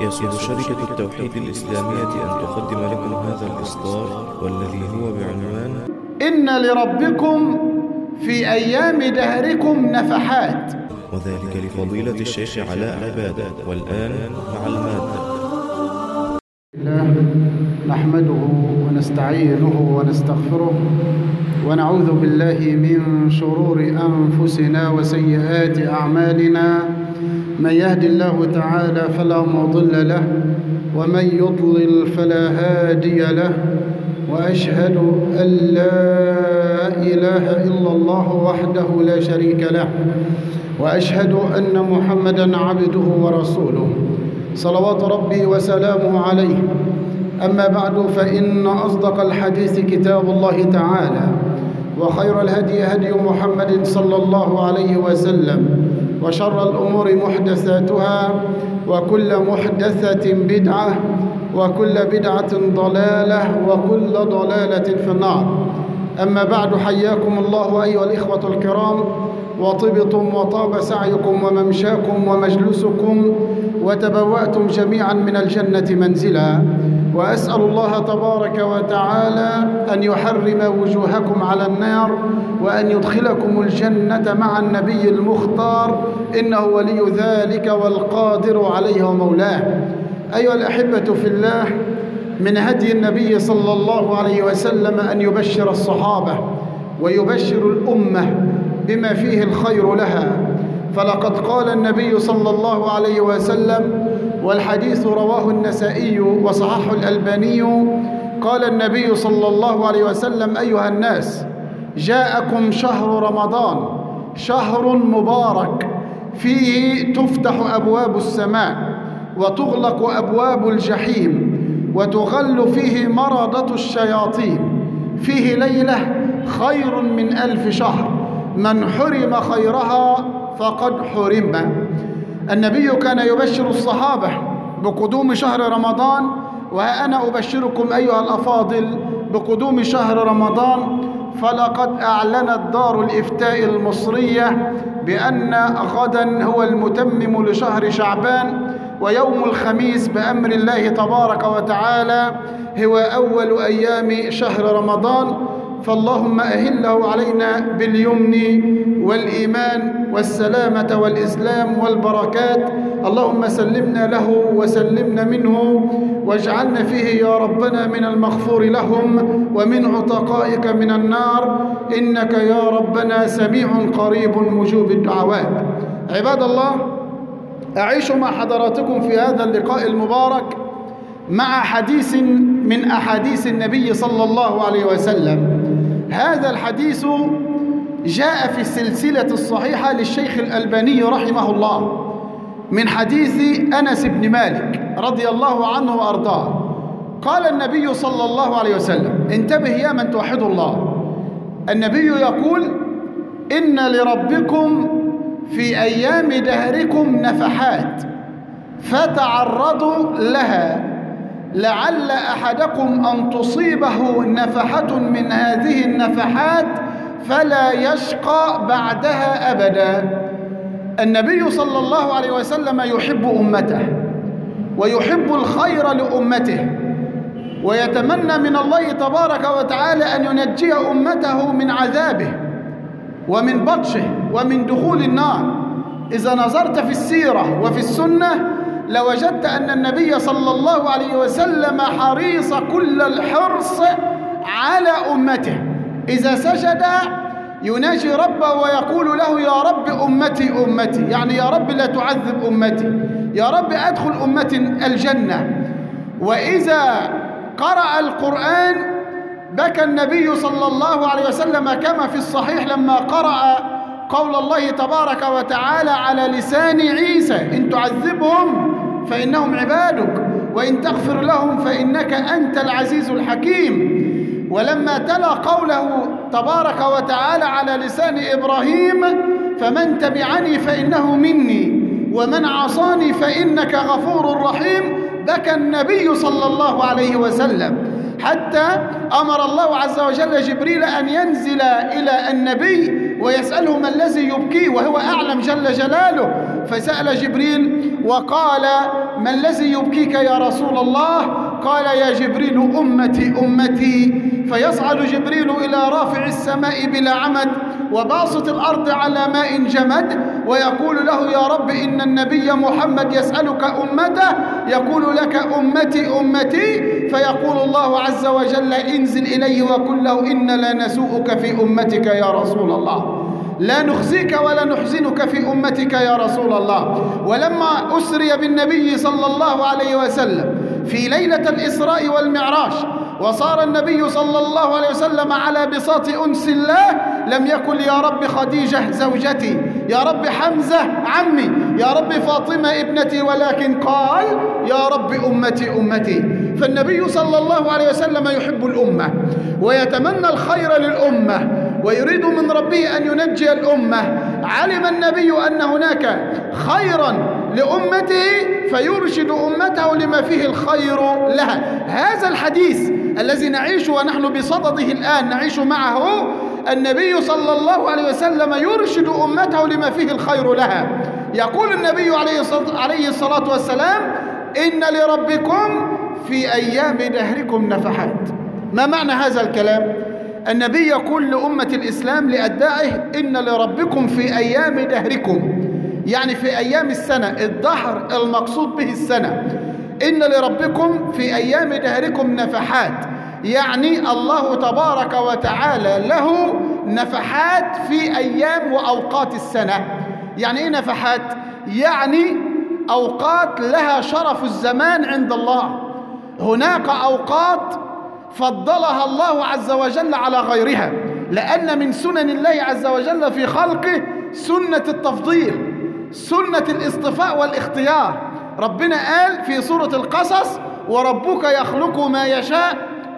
يسر شركة التوحيد الإسلامية أن تقدم لكم هذا الإصدار والذي هو بعنوان إن لربكم في أيام دهركم نفحات وذلك لفضيلة الشيخ علاء عبادة والآن مع المادة الله نحمده ونستعينه ونستغفره ونعوذ بالله من شرور أنفسنا وسيئات أعمالنا من يهد الله تعالى فلا مضل له ومن يضلل فلا هادي له وأشهد أن لا إله إلا الله وحده لا شريك له وأشهد أن محمدا عبده ورسوله صلوات ربي وسلامه عليه أما بعد فإن أصدق الحديث كتاب الله تعالى وخير الهدي هدي محمد صلى الله عليه وسلم وشر الأمور محدثاتها وكل محدثة بدعة وكل بدعة ضلالة وكل ضلالة في النار أما بعد حياكم الله أيها الإخوة الكرام وطبتم وطاب سعيكم وممشاكم ومجلسكم وتبوأتم جميعا من الجنة منزلا وأسأل الله تبارك وتعالى أن يحرم وجوهكم على النار وأن يدخلكم الجنة مع النبي المختار إنه ولي ذلك والقادر عليه ومولاه أيها الأحبة في الله من هدي النبي صلى الله عليه وسلم أن يبشر الصحابة ويبشر الأمة بما فيه الخير لها فلقد قال النبي صلى الله عليه وسلم والحديث رواه النسائي وصححه الألباني قال النبي صلى الله عليه وسلم أيها الناس جاءكم شهر رمضان شهر مبارك فيه تفتح أبواب السماء وتغلق أبواب الجحيم وتغل فيه مرضة الشياطين فيه ليلة خير من ألف شهر من حرم خيرها فقد حرم النبي كان يبشر الصحابة بقدوم شهر رمضان وأنا أبشركم أيها الأفاضل بقدوم شهر رمضان فلقد أعلنت دار الإفتاء المصرية بأن غدا هو المتمم لشهر شعبان ويوم الخميس بأمر الله تبارك وتعالى هو أول أيام شهر رمضان فاللهم أهله علينا باليمن والإيمان والسلامة والإسلام والبركات اللهم سلمنا له وسلمنا منه واجعلنا فيه يا ربنا من المغفور لهم ومن عتقائك من النار إنك يا ربنا سميع قريب مجوب الدعوات عباد الله أعيش مع حضراتكم في هذا اللقاء المبارك مع حديث من أحاديث النبي صلى الله عليه وسلم هذا الحديث جاء في السلسلة الصحيحة للشيخ الألباني رحمه الله من حديث أنس بن مالك رضي الله عنه وأرضاه قال النبي صلى الله عليه وسلم انتبه يا من توحد الله النبي يقول إن لربكم في أيام دهركم نفحات فتعرضوا لها لعل أحدكم أن تصيبه نفحة من هذه النفحات فلا يشقى بعدها أبدا النبي صلى الله عليه وسلم يحب أمته ويحب الخير لأمته ويتمنى من الله تبارك وتعالى أن ينجي أمته من عذابه ومن بطشه ومن دخول النار إذا نظرت في السيرة وفي السنة لوجدت أن النبي صلى الله عليه وسلم حريص كل الحرص على أمته إذا سجد يناجي ربه ويقول له يا رب أمتي أمتي يعني يا رب لا تعذب أمتي يا رب أدخل أمتي الجنة وإذا قرأ القرآن بكى النبي صلى الله عليه وسلم كما في الصحيح لما قرأ قول الله تبارك وتعالى على لسان عيسى إن تعذبهم فإنهم عبادك وإن تغفر لهم فإنك أنت العزيز الحكيم ولما تلا قوله تبارك وتعالى على لسان إبراهيم فمن تبعني فإنه مني ومن عصاني فإنك غفور رحيم بكى النبي صلى الله عليه وسلم حتى أمر الله عز وجل جبريل أن ينزل إلى النبي ويسأله ما الذي يبكيه وهو أعلم جل جلاله فسأل جبريل وقال ما الذي يبكيك يا رسول الله قال يا جبريل أمتي أمتي فيصعد جبريل إلى رافع السماء بلا عمد وباسط الأرض على ماء جمد ويقول له يا رب إن النبي محمد يسألك أمته يقول لك أمتي أمتي فيقول الله عز وجل انزل إليه وقل له إن لا نسوءك في أمتك يا رسول الله لا نخزيك ولا نحزنك في أمتك يا رسول الله ولما أسري بالنبي صلى الله عليه وسلم في ليلة الإسراء والمعراج وصار النبي صلى الله عليه وسلم على بساط أنس الله لم يقل يا رب خديجة زوجتي يا رب حمزة عمي يا رب فاطمة ابنتي ولكن قال يا رب أمتي أمتي فالنبي صلى الله عليه وسلم يحب الأمة ويتمنى الخير للأمة ويريد من ربه أن ينجي الأمة علم النبي أن هناك خيرا لأمته فيرشد أمته لما فيه الخير لها هذا الحديث الذي نعيش ونحن بصدده الآن نعيش معه النبي صلى الله عليه وسلم يرشد أمته لما فيه الخير لها يقول النبي عليه الصلاة والسلام إن لربكم في أيام دهركم نفحات ما معنى هذا الكلام؟ النبي يقول لأمة الإسلام لأدائه إن لربكم في أيام دهركم يعني في أيام السنة الدهر المقصود به السنة إن لربكم في أيام دهركم نفحات يعني الله تبارك وتعالى له نفحات في أيام وأوقات السنة يعني إيه نفحات؟ يعني أوقات لها شرف الزمان عند الله هناك أوقات فضلها الله عز وجل على غيرها لأن من سنن الله عز وجل في خلقه سنة التفضيل سنة الاصطفاء والاختيار ربنا قال في سورة القصص وربك يخلق ما يشاء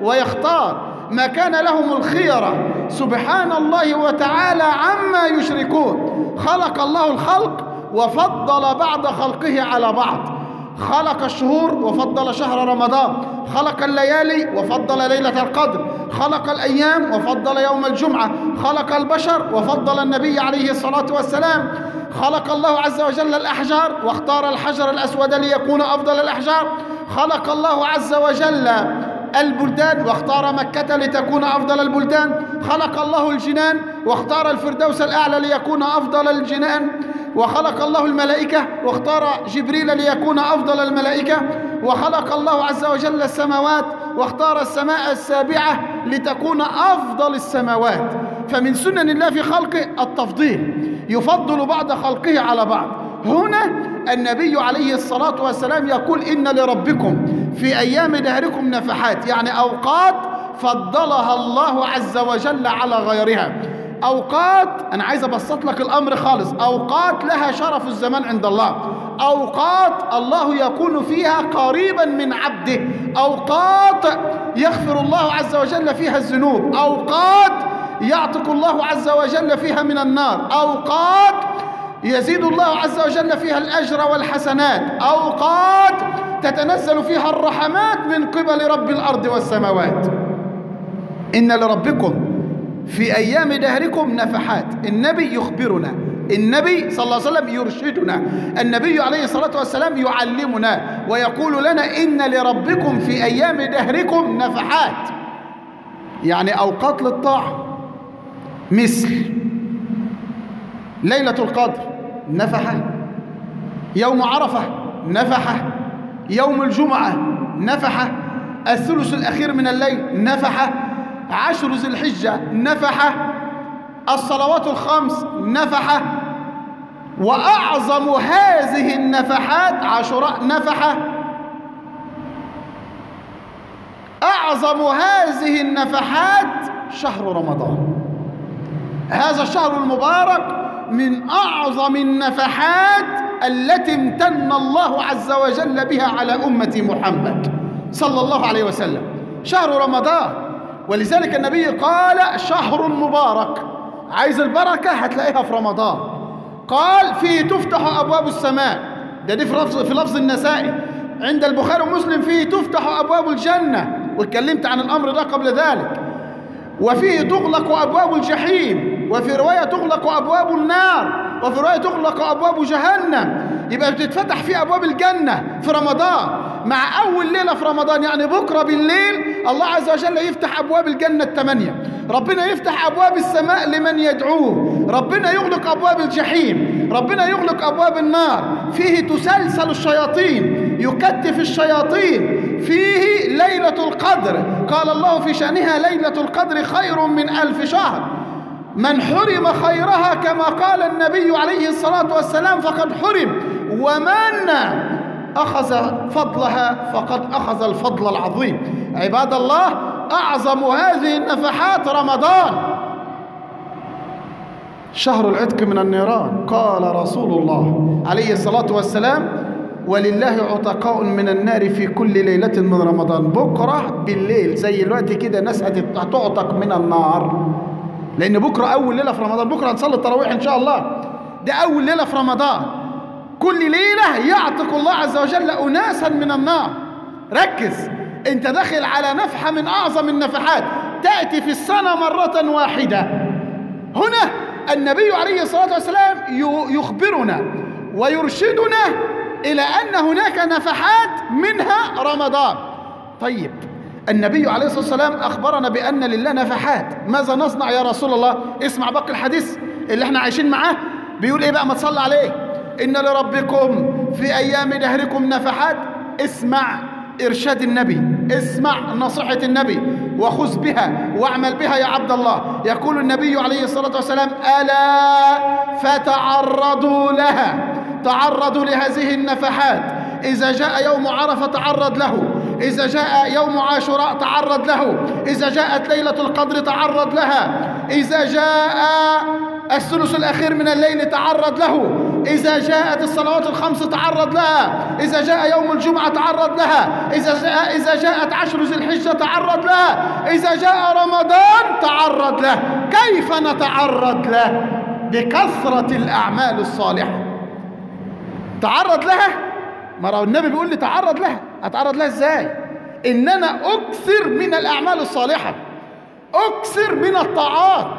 ويختار ما كان لهم الخيرة سبحان الله وتعالى عما يشركون خلق الله الخلق وفضل بعض خلقه على بعض خلق الشهور وفضل شهر رمضان خلق الليالي وفضل ليلة القدر خلق الأيام وفضل يوم الجمعة خلق البشر وفضل النبي عليه الصلاة والسلام خلق الله عز وجل الأحجار واختار الحجر الأسود ليكون أفضل الأحجار خلق الله عز وجل البلدان واختار مكة لتكون أفضل البلدان خلق الله الجنان واختار الفردوس الأعلى ليكون أفضل الجنان وخلق الله الملائكة واختار جبريل ليكون أفضل الملائكة وخلق الله عز وجل السماوات واختار السماء السابعة لتكون أفضل السماوات فمن سنن الله في خلقه التفضيل يفضل بعض خلقه على بعض هنا النبي عليه الصلاة والسلام يقول إن لربكم في أيام دهركم نفحات يعني أوقات فضلها الله عز وجل على غيرها أوقات أنا عايز أبسط لك الأمر خالص أوقات لها شرف الزمان عند الله أوقات الله يكون فيها قريبا من عبده أوقات يغفر الله عز وجل فيها الذنوب أوقات يعتق الله عز وجل فيها من النار أوقات يزيد الله عز وجل فيها الأجر والحسنات أوقات تتنزل فيها الرحمات من قبل رب الأرض والسماوات إن لربكم في أيام دهركم نفحات النبي يخبرنا النبي صلى الله عليه وسلم يرشدنا النبي عليه الصلاة والسلام يعلمنا ويقول لنا إن لربكم في أيام دهركم نفحات يعني أوقات للطاعة مثل ليلة القدر نفحة يوم عرفة نفحة يوم الجمعة نفحة الثلث الأخير من الليل نفحة عشر ذي الحجة نفحة الصلوات الخمس نفحة وأعظم هذه النفحات عشراء نفحة أعظم هذه النفحات شهر رمضان هذا الشهر المبارك من أعظم النفحات التي امتن الله عز وجل بها على أمة محمد صلى الله عليه وسلم شهر رمضان ولذلك النبي قال شهر مبارك عايز البركة هتلاقيها في رمضان قال فيه تفتح أبواب السماء ده دي في لفظ, في لفظ النسائي عند البخاري ومسلم فيه تفتح أبواب الجنة واتكلمت عن الأمر ده قبل ذلك وفيه تغلق أبواب الجحيم وفي رواية تغلق أبواب النار وفي رواية تغلق أبواب جهنم يبقى بتتفتح في أبواب الجنة في رمضان مع أول ليلة في رمضان يعني بكرة بالليل الله عز وجل يفتح أبواب الجنة الثمانية ربنا يفتح أبواب السماء لمن يدعوه ربنا يغلق أبواب الجحيم ربنا يغلق أبواب النار فيه تسلسل الشياطين يكتف الشياطين فيه ليلة القدر قال الله في شأنها ليلة القدر خير من ألف شهر من حرم خيرها كما قال النبي عليه الصلاة والسلام فقد حرم ومن أخذ فضلها فقد أخذ الفضل العظيم عباد الله أعظم هذه النفحات رمضان شهر العتق من النيران قال رسول الله عليه الصلاة والسلام ولله عتقاء من النار في كل ليلة من رمضان بكرة بالليل زي الوقت كده ناس هتعتق من النار لأن بكرة أول ليلة في رمضان بكرة هنصلي التراويح إن شاء الله ده أول ليلة في رمضان كل ليلة يعتق الله عز وجل أناسا من النار ركز أنت داخل على نفحة من أعظم النفحات تأتي في السنة مرة واحدة هنا النبي عليه الصلاة والسلام يخبرنا ويرشدنا إلى أن هناك نفحات منها رمضان طيب النبي عليه الصلاة والسلام أخبرنا بأن لله نفحات ماذا نصنع يا رسول الله اسمع باقي الحديث اللي احنا عايشين معاه بيقول ايه بقى ما تصلى عليه إن لربكم في أيام دهركم نفحات اسمع إرشاد النبي اسمع نصيحة النبي وخذ بها واعمل بها يا عبد الله يقول النبي عليه الصلاة والسلام ألا فتعرضوا لها تعرضوا لهذه النفحات إذا جاء يوم عرفة تعرض له إذا جاء يوم عاشوراء تعرض له إذا جاءت ليلة القدر تعرض لها إذا جاء الثلث الأخير من الليل تعرض له إذا جاءت الصلوات الخمس تعرض لها إذا جاء يوم الجمعة تعرض لها إذا جاء إذا جاءت عشر ذي الحجة تعرض لها إذا جاء رمضان تعرض له كيف نتعرض له بكثرة الأعمال الصالحة تعرض لها ما النبي بيقول لي تعرض لها أتعرض لها إزاي إن أنا أكثر من الأعمال الصالحة أكثر من الطاعات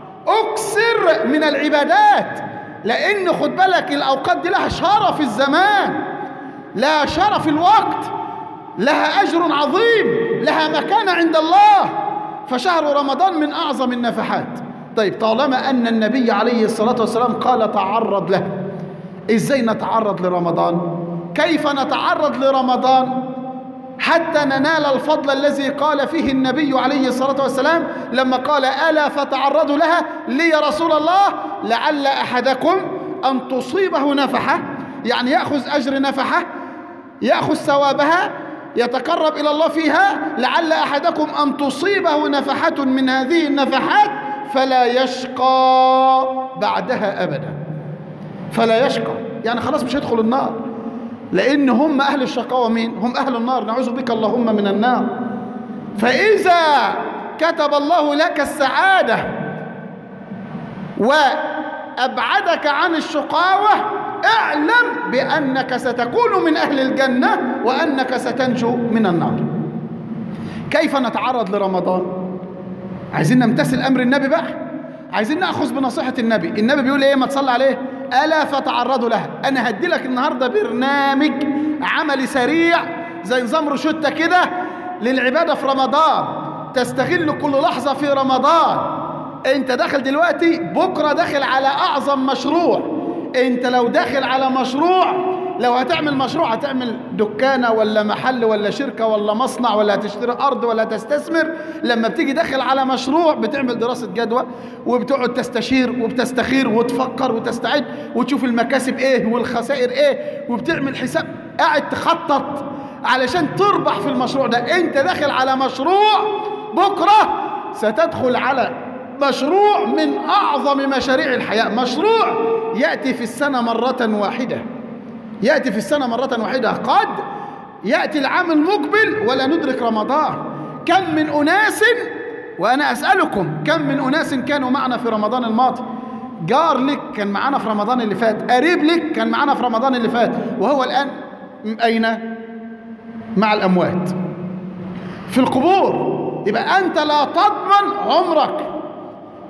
أكثر من العبادات لأن خد بالك الأوقات دي لها شرف الزمان لها شرف الوقت لها أجر عظيم لها مكانة عند الله فشهر رمضان من أعظم النفحات طيب طالما أن النبي عليه الصلاة والسلام قال تعرض له إزاي نتعرض لرمضان كيف نتعرض لرمضان حتى ننال الفضل الذي قال فيه النبي عليه الصلاة والسلام لما قال ألا فتعرضوا لها لي يا رسول الله لعل أحدكم أن تصيبه نفحة يعني يأخذ أجر نفحة يأخذ ثوابها يتقرب إلى الله فيها لعل أحدكم أن تصيبه نفحة من هذه النفحات فلا يشقى بعدها أبدا فلا يشقى يعني خلاص مش هيدخل النار لأن هم أهل الشقاوة مين؟ هم أهل النار نعوذ بك اللهم من النار فإذا كتب الله لك السعادة وأبعدك عن الشقاوة اعلم بأنك ستكون من أهل الجنة وأنك ستنجو من النار كيف نتعرض لرمضان؟ عايزين نمتثل أمر النبي بقى عايزين نأخذ بنصيحة النبي النبي بيقول إيه ما تصلى عليه ألا فتعرضوا لها أنا هدي لك النهاردة برنامج عملي سريع زي نظام روشتة كده للعبادة في رمضان تستغل كل لحظة في رمضان انت داخل دلوقتي بكرة داخل على أعظم مشروع انت لو داخل على مشروع لو هتعمل مشروع هتعمل دكانة ولا محل ولا شركة ولا مصنع ولا هتشتري أرض ولا تستثمر لما بتيجي داخل على مشروع بتعمل دراسة جدوى وبتقعد تستشير وبتستخير وتفكر وتستعد وتشوف المكاسب ايه والخسائر ايه وبتعمل حساب قاعد تخطط علشان تربح في المشروع ده انت داخل على مشروع بكرة ستدخل على مشروع من أعظم مشاريع الحياة مشروع يأتي في السنة مرة واحدة يأتي في السنة مرة واحدة قد يأتي العام المقبل ولا ندرك رمضان كم من أناس وأنا أسألكم كم من أناس كانوا معنا في رمضان الماضي جار لك كان معنا في رمضان اللي فات قريب لك كان معنا في رمضان اللي فات وهو الآن أين مع الأموات في القبور يبقى أنت لا تضمن عمرك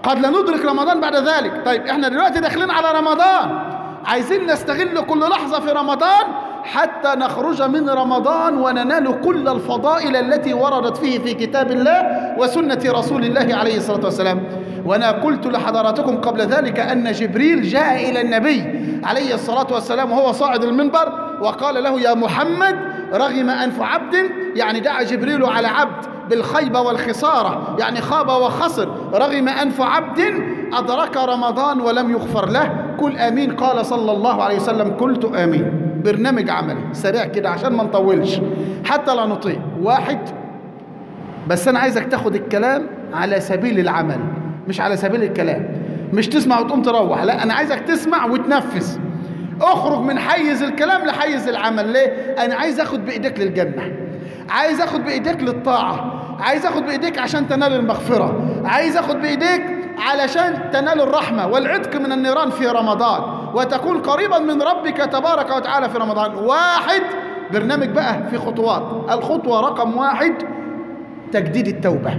قد لا ندرك رمضان بعد ذلك طيب احنا دلوقتي داخلين على رمضان عايزين نستغل كل لحظة في رمضان حتى نخرج من رمضان وننال كل الفضائل التي وردت فيه في كتاب الله وسنة رسول الله عليه الصلاة والسلام وأنا قلت لحضراتكم قبل ذلك أن جبريل جاء إلى النبي عليه الصلاة والسلام وهو صاعد المنبر وقال له يا محمد رغم أنف عبد يعني دعا جبريل على عبد بالخيبة والخسارة يعني خاب وخسر رغم أنف عبد أدرك رمضان ولم يغفر له كل آمين قال صلى الله عليه وسلم قلت آمين برنامج عملي سريع كده عشان ما نطولش حتى لا نطيع واحد بس أنا عايزك تاخد الكلام على سبيل العمل مش على سبيل الكلام مش تسمع وتقوم تروح لا أنا عايزك تسمع وتنفذ اخرج من حيز الكلام لحيز العمل ليه انا عايز اخد بايديك للجنه عايز اخد بايديك للطاعه عايز اخد بايديك عشان تنال المغفره عايز اخد بايديك علشان تنال الرحمه والعتق من النيران في رمضان وتكون قريبا من ربك تبارك وتعالى في رمضان واحد برنامج بقى في خطوات الخطوه رقم واحد تجديد التوبه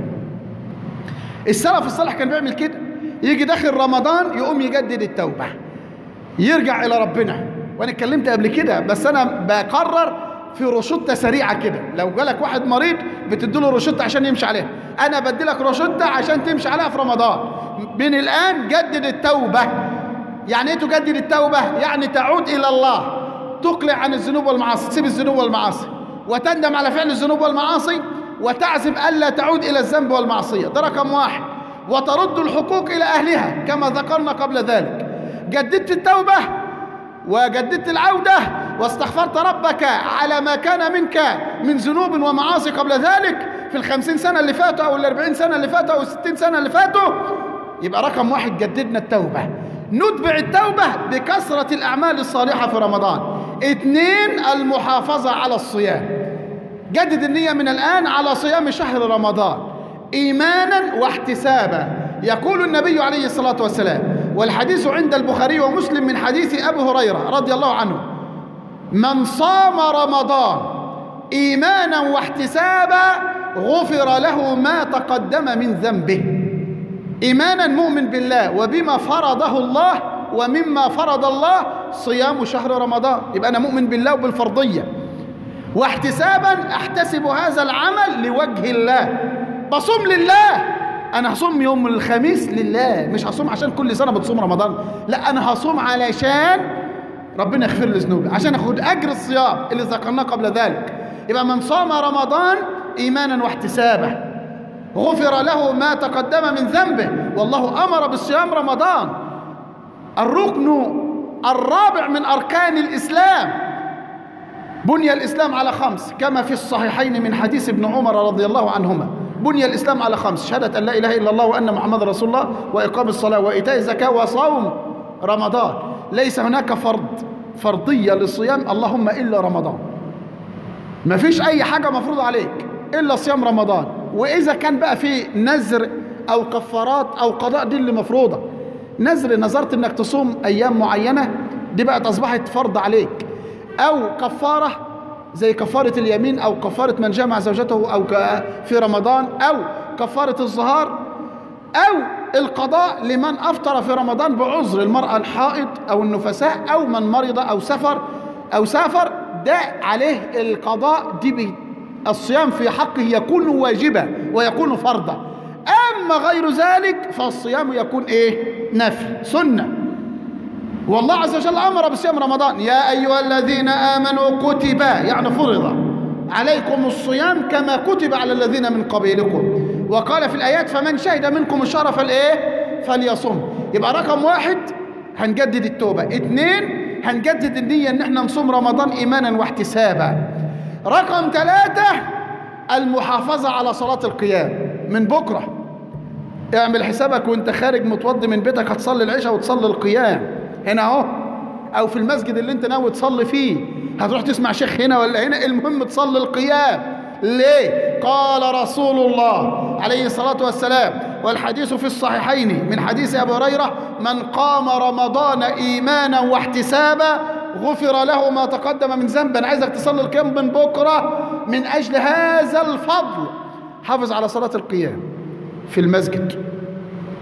السلف الصالح كان بيعمل كده يجي داخل رمضان يقوم يجدد التوبه يرجع الى ربنا وانا اتكلمت قبل كده بس انا بقرر في روشته سريعه كده لو جالك واحد مريض بتديله روشته عشان يمشي عليها انا بديلك روشته عشان تمشي عليها في رمضان من الان جدد التوبه يعني ايه تجدد التوبه يعني تعود الى الله تقلع عن الذنوب والمعاصي تسيب الذنوب والمعاصي وتندم على فعل الذنوب والمعاصي وتعزم الا تعود الى الذنب والمعصيه ده رقم واحد وترد الحقوق الى اهلها كما ذكرنا قبل ذلك جددت التوبة وجددت العودة واستغفرت ربك على ما كان منك من ذنوب ومعاصي قبل ذلك في الخمسين سنة اللي فاتوا أو الأربعين سنة اللي فاتوا أو الستين سنة اللي فاتوا يبقى رقم واحد جددنا التوبة نتبع التوبة بكثرة الأعمال الصالحة في رمضان اثنين المحافظة على الصيام جدد النية من الآن على صيام شهر رمضان إيمانا واحتسابا يقول النبي عليه الصلاة والسلام والحديث عند البخاري ومسلم من حديث أبي هريرة رضي الله عنه من صام رمضان إيمانا واحتسابا غفر له ما تقدم من ذنبه إيمانا مؤمن بالله وبما فرضه الله ومما فرض الله صيام شهر رمضان يبقى أنا مؤمن بالله وبالفرضية واحتسابا أحتسب هذا العمل لوجه الله بصوم لله انا هصوم يوم الخميس لله مش هصوم عشان كل سنه بتصوم رمضان لا انا هصوم علشان ربنا يغفر لي ذنوبي عشان اخد اجر الصيام اللي ذكرناه قبل ذلك يبقى من صام رمضان ايمانا واحتسابا غفر له ما تقدم من ذنبه والله امر بالصيام رمضان الركن الرابع من اركان الاسلام بني الاسلام على خمس كما في الصحيحين من حديث ابن عمر رضي الله عنهما بني الإسلام على خمس شهادة أن لا إله إلا الله وأن محمد رسول الله وإقام الصلاة وإيتاء الزكاة وصوم رمضان ليس هناك فرض فرضية للصيام اللهم إلا رمضان ما فيش أي حاجة مفروض عليك إلا صيام رمضان وإذا كان بقى في نذر أو كفارات أو قضاء دي اللي مفروضة نذر نظرت إنك تصوم أيام معينة دي بقت أصبحت فرض عليك أو كفارة زي كفارة اليمين أو كفارة من جمع زوجته أو في رمضان أو كفارة الظهار أو القضاء لمن أفطر في رمضان بعذر المرأة الحائض أو النفساء أو من مرض أو سفر أو سافر ده عليه القضاء دي الصيام في حقه يكون واجبا ويكون فرضا أما غير ذلك فالصيام يكون إيه نفل سنة والله عز وجل أمر بصيام رمضان يا أيها الذين آمنوا كتب يعني فرض عليكم الصيام كما كتب على الذين من قبلكم وقال في الآيات فمن شهد منكم الشهر فالإيه فليصم يبقى رقم واحد هنجدد التوبة اتنين هنجدد النية ان احنا نصوم رمضان ايمانا واحتسابا رقم ثلاثة المحافظة على صلاة القيام من بكرة اعمل حسابك وانت خارج متوضي من بيتك هتصلي العشاء وتصلي القيام هنا اهو او في المسجد اللي انت ناوي تصلي فيه هتروح تسمع شيخ هنا ولا هنا المهم تصلي القيام ليه قال رسول الله عليه الصلاة والسلام والحديث في الصحيحين من حديث أبي هريرة من قام رمضان إيمانا واحتسابا غفر له ما تقدم من ذنب أنا عايزك تصلي القيام من بكرة من أجل هذا الفضل حافظ على صلاة القيام في المسجد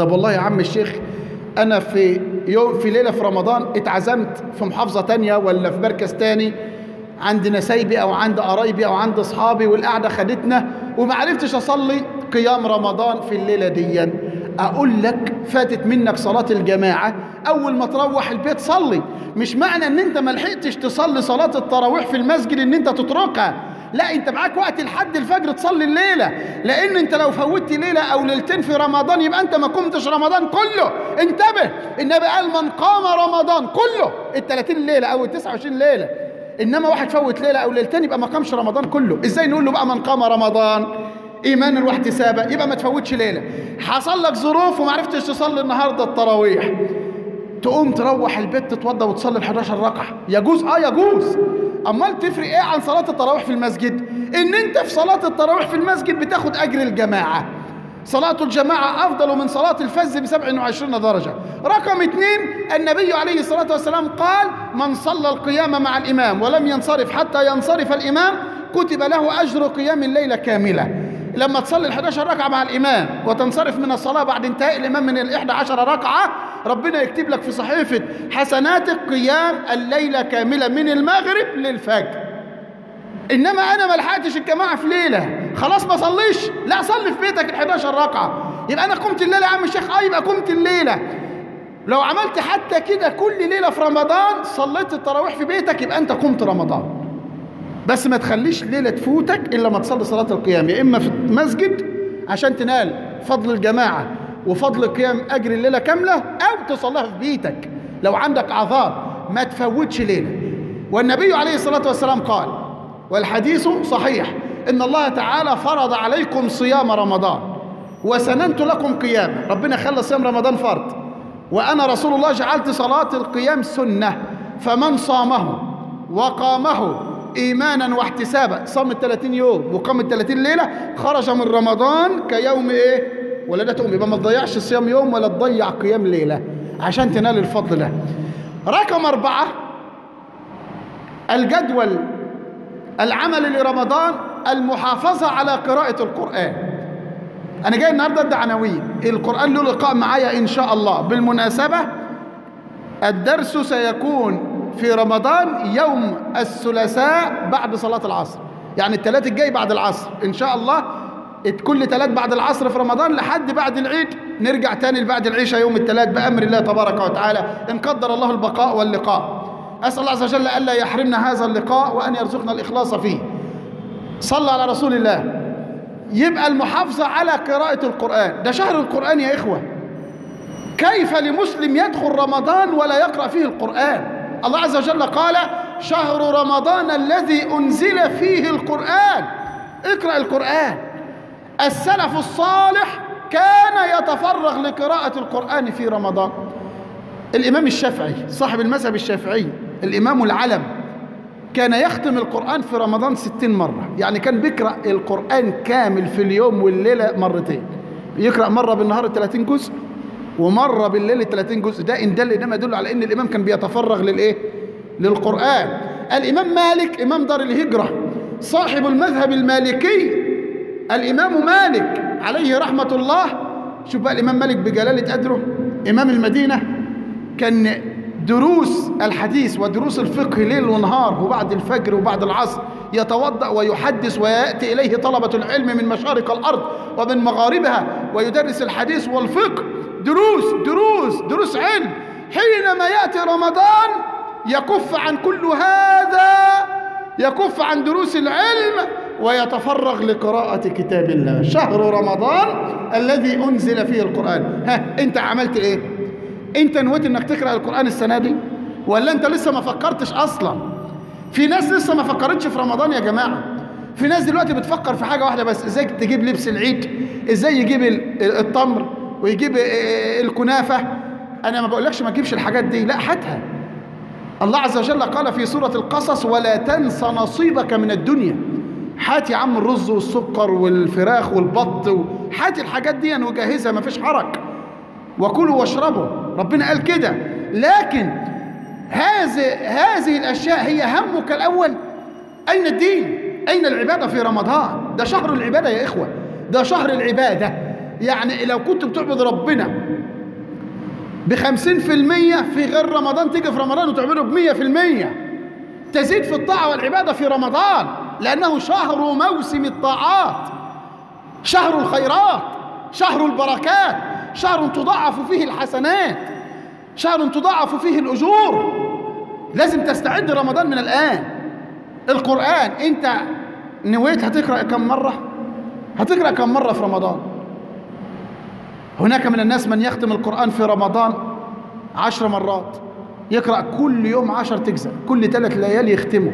طب والله يا عم الشيخ انا في يوم في ليله في رمضان اتعزمت في محافظه تانية ولا في مركز تاني عند نسايبي او عند قرايبي او عند اصحابي والقعده خدتنا وما عرفتش اصلي قيام رمضان في الليله دي اقول لك فاتت منك صلاه الجماعه اول ما تروح البيت صلي مش معنى ان انت ما لحقتش تصلي صلاه التراويح في المسجد ان انت تتركها لا انت معاك وقت لحد الفجر تصلي الليله لان انت لو فوتت ليله او ليلتين في رمضان يبقى انت ما قمتش رمضان كله انتبه النبي قال من قام رمضان كله ال 30 ليله او ال 29 ليله انما واحد فوت ليله او ليلتين يبقى ما قامش رمضان كله ازاي نقول له بقى من قام رمضان ايمانا واحتسابا يبقى ما تفوتش ليله حصل لك ظروف وما عرفتش تصلي النهارده التراويح تقوم تروح البيت تتوضى وتصلي ال 11 ركعه يجوز اه يجوز امال تفرق ايه عن صلاه التراويح في المسجد ان انت في صلاه التراويح في المسجد بتاخد اجر الجماعه صلاة الجماعة أفضل من صلاة الفز ب 27 درجة رقم اثنين النبي عليه الصلاة والسلام قال من صلى القيام مع الإمام ولم ينصرف حتى ينصرف الإمام كتب له أجر قيام الليلة كاملة لما تصلي ال 11 ركعة مع الإمام وتنصرف من الصلاة بعد انتهاء الإمام من ال 11 ركعة ربنا يكتب لك في صحيفة حسناتك قيام الليلة كاملة من المغرب للفجر انما انا ما لحقتش الجماعه في ليله خلاص ما صليش لا صلي في بيتك ال 11 ركعه يبقى انا قمت الليله يا عم الشيخ اه يبقى قمت الليله لو عملت حتى كده كل ليله في رمضان صليت التراويح في بيتك يبقى انت قمت رمضان بس ما تخليش ليله تفوتك الا ما تصلي صلاه القيام يا اما في المسجد عشان تنال فضل الجماعه وفضل قيام اجر الليله كامله او تصليها في بيتك لو عندك اعذار ما تفوتش ليله والنبي عليه الصلاه والسلام قال والحديث صحيح إن الله تعالى فرض عليكم صيام رمضان وسننت لكم قيام ربنا خلى صيام رمضان فرض وأنا رسول الله جعلت صلاة القيام سنة فمن صامه وقامه إيمانا واحتسابا صام الثلاثين يوم وقام الثلاثين ليلة خرج من رمضان كيوم إيه ولدته أمي يبقى ما تضيعش صيام يوم ولا تضيع قيام ليلة عشان تنال الفضل ده رقم أربعة الجدول العمل لرمضان المحافظة على قراءة القرآن أنا جاي النهاردة أدي عناوين القرآن له لقاء معايا إن شاء الله بالمناسبة الدرس سيكون في رمضان يوم الثلاثاء بعد صلاة العصر يعني الثلاث الجاي بعد العصر إن شاء الله كل ثلاث بعد العصر في رمضان لحد بعد العيد نرجع تاني بعد العشاء يوم الثلاث بأمر الله تبارك وتعالى إن قدر الله البقاء واللقاء أسأل الله عز وجل ألا يحرمنا هذا اللقاء وأن يرزقنا الإخلاص فيه صلى على رسول الله يبقى المحافظة على قراءة القرآن ده شهر القرآن يا إخوة كيف لمسلم يدخل رمضان ولا يقرأ فيه القرآن الله عز وجل قال شهر رمضان الذي أنزل فيه القرآن اقرأ القرآن السلف الصالح كان يتفرغ لقراءة القرآن في رمضان الإمام الشافعي صاحب المذهب الشافعي الإمام العلم كان يختم القرآن في رمضان ستين مرة يعني كان بيقرأ القرآن كامل في اليوم والليلة مرتين يقرأ مرة بالنهار 30 جزء ومرة بالليل 30 جزء ده إن دل إنما يدل على إن الإمام كان بيتفرغ للإيه؟ للقرآن الإمام مالك إمام دار الهجرة صاحب المذهب المالكي الإمام مالك عليه رحمة الله شوف بقى الإمام مالك بجلالة قدره إمام المدينة كان دروس الحديث ودروس الفقه ليل ونهار وبعد الفجر وبعد العصر يتوضأ ويحدث ويأتي إليه طلبة العلم من مشارق الأرض ومن مغاربها ويدرس الحديث والفقه دروس دروس دروس علم حينما يأتي رمضان يكف عن كل هذا يكف عن دروس العلم ويتفرغ لقراءة كتاب الله شهر رمضان الذي أنزل فيه القرآن ها أنت عملت إيه أنت نويت أنك تقرأ القرآن السنة دي ولا أنت لسه ما فكرتش أصلا في ناس لسه ما فكرتش في رمضان يا جماعة في ناس دلوقتي بتفكر في حاجة واحدة بس ازاي تجيب لبس العيد ازاي يجيب التمر ويجيب الكنافة انا ما بقولكش ما تجيبش الحاجات دي لا هاتها الله عز وجل قال في سورة القصص ولا تنس نصيبك من الدنيا هات يا عم الرز والسكر والفراخ والبط هات الحاجات دي وجهزها ما فيش حرج وكلوا واشربوا ربنا قال كده لكن هذه هذه الأشياء هي همك الأول أين الدين أين العبادة في رمضان ده شهر العبادة يا إخوة ده شهر العبادة يعني لو كنت بتعبد ربنا بخمسين في المية في غير رمضان تيجي في رمضان وتعمله بمية في المية تزيد في الطاعة والعبادة في رمضان لأنه شهر موسم الطاعات شهر الخيرات شهر البركات شهر تضاعف فيه الحسنات شهر تضاعف فيه الأجور لازم تستعد رمضان من الآن القرآن أنت نويت هتقرأ كم مرة هتقرأ كم مرة في رمضان هناك من الناس من يختم القرآن في رمضان عشر مرات يقرأ كل يوم عشر تجزء كل ثلاث ليالي يختمه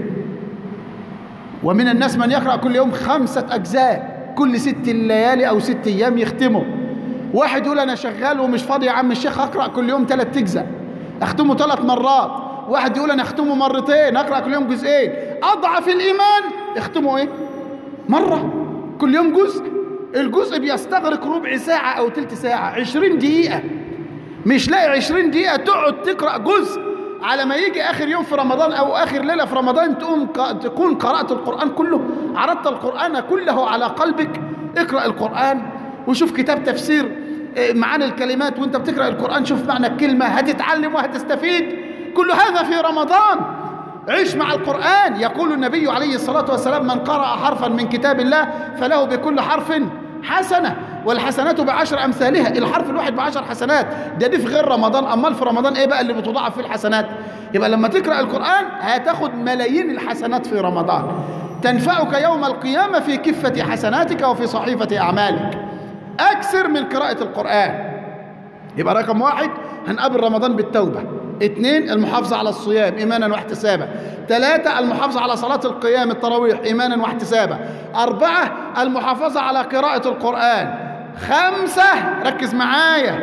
ومن الناس من يقرأ كل يوم خمسة أجزاء كل ست ليالي أو ست أيام يختمه واحد يقول أنا شغال ومش فاضي يا عم الشيخ أقرأ كل يوم ثلاث تجزء أختمه ثلاث مرات واحد يقول أنا أختمه مرتين أقرأ كل يوم جزئين أضعف الإيمان اختمه إيه مرة كل يوم جزء الجزء بيستغرق ربع ساعة أو تلت ساعة عشرين دقيقة مش لاقي عشرين دقيقة تقعد تقرأ جزء على ما يجي آخر يوم في رمضان أو آخر ليلة في رمضان تقوم تكون قرأت القرآن كله عرضت القرآن كله على قلبك اقرأ القرآن وشوف كتاب تفسير معاني الكلمات وانت بتقرأ القرآن شوف معنى الكلمة هتتعلم وهتستفيد كل هذا في رمضان عيش مع القرآن يقول النبي عليه الصلاة والسلام من قرأ حرفا من كتاب الله فله بكل حرف حسنة والحسنات بعشر أمثالها الحرف الواحد بعشر حسنات ده دي في غير رمضان أمال في رمضان إيه بقى اللي بتضاعف فيه الحسنات يبقى لما تقرأ القرآن هتاخد ملايين الحسنات في رمضان تنفعك يوم القيامة في كفة حسناتك وفي صحيفة أعمالك أكثر من قراءة القرآن يبقى رقم واحد هنقابل رمضان بالتوبة اثنين المحافظة على الصيام إيمانا واحتسابا ثلاثة المحافظة على صلاة القيام التراويح إيمانا واحتسابا أربعة المحافظة على قراءة القرآن خمسة ركز معايا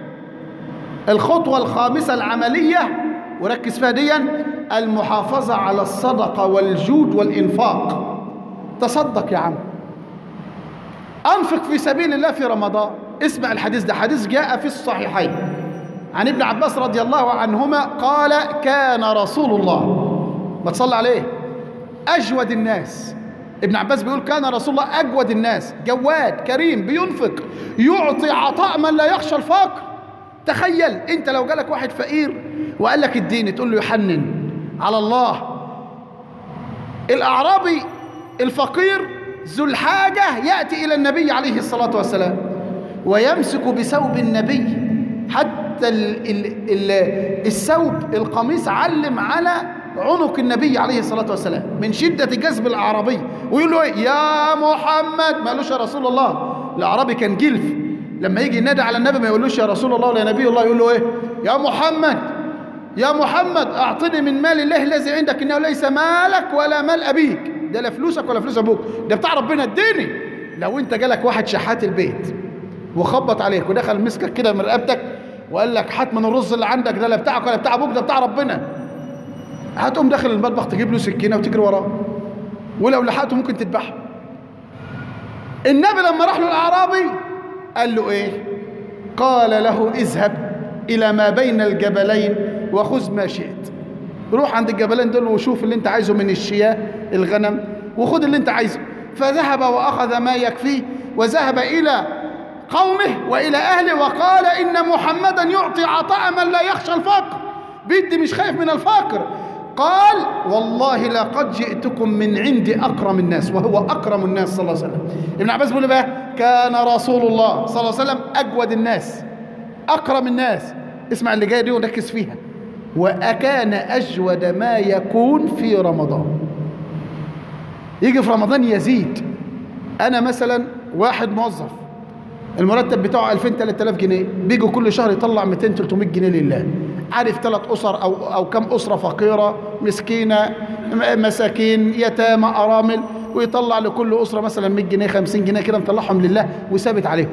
الخطوة الخامسة العملية وركز فيها ديا المحافظة على الصدقة والجود والإنفاق تصدق يا عم أنفق في سبيل الله في رمضان اسمع الحديث ده حديث جاء في الصحيحين عن ابن عباس رضي الله عنهما قال كان رسول الله ما تصلى عليه أجود الناس ابن عباس بيقول كان رسول الله أجود الناس جواد كريم بينفق يعطي عطاء من لا يخشى الفقر تخيل انت لو جالك واحد فقير وقال لك اديني تقول له يحنن على الله الأعرابي الفقير ذو الحاجة يأتي إلى النبي عليه الصلاة والسلام ويمسك بثوب النبي حتى ال ال ال الثوب القميص علم على عنق النبي عليه الصلاة والسلام من شدة جذب الأعرابي ويقول له إيه يا محمد ما قالوش يا رسول الله الأعرابي كان جلف لما يجي ينادي على النبي ما يقولوش يا رسول الله ولا نبي الله يقول له إيه يا محمد يا محمد أعطني من مال الله الذي عندك إنه ليس مالك ولا مال أبيك ده لا فلوسك ولا فلوس أبوك ده بتاع ربنا اديني لو أنت جالك واحد شحات البيت وخبط عليك ودخل مسكك كده من رقبتك وقال لك هات من الرز اللي عندك ده لا بتاعك ولا بتاع ابوك ده بتاع ربنا هتقوم داخل المطبخ تجيب له سكينه وتجري وراه ولو لحقته ممكن تذبحه النبي لما راح له الاعرابي قال له ايه قال له اذهب الى ما بين الجبلين وخذ ما شئت روح عند الجبلين دول وشوف اللي انت عايزه من الشياه الغنم وخذ اللي انت عايزه فذهب واخذ ما يكفيه وذهب الى قومه وإلى أهله وقال إن محمدا يعطي عطاء من لا يخشى الفقر بدي مش خايف من الفقر قال والله لقد جئتكم من عند أكرم الناس وهو أكرم الناس صلى الله عليه وسلم ابن عباس بيقول بقى كان رسول الله صلى الله عليه وسلم أجود الناس أكرم الناس اسمع اللي جاي دي وركز فيها وأكان أجود ما يكون في رمضان يجي في رمضان يزيد أنا مثلا واحد موظف المرتب بتاعه 2000 3000 جنيه بيجوا كل شهر يطلع 200 300 جنيه لله عارف ثلاث اسر او او كم اسره فقيره مسكينه مساكين يتامى ارامل ويطلع لكل اسره مثلا 100 جنيه 50 جنيه كده مطلعهم لله وثابت عليهم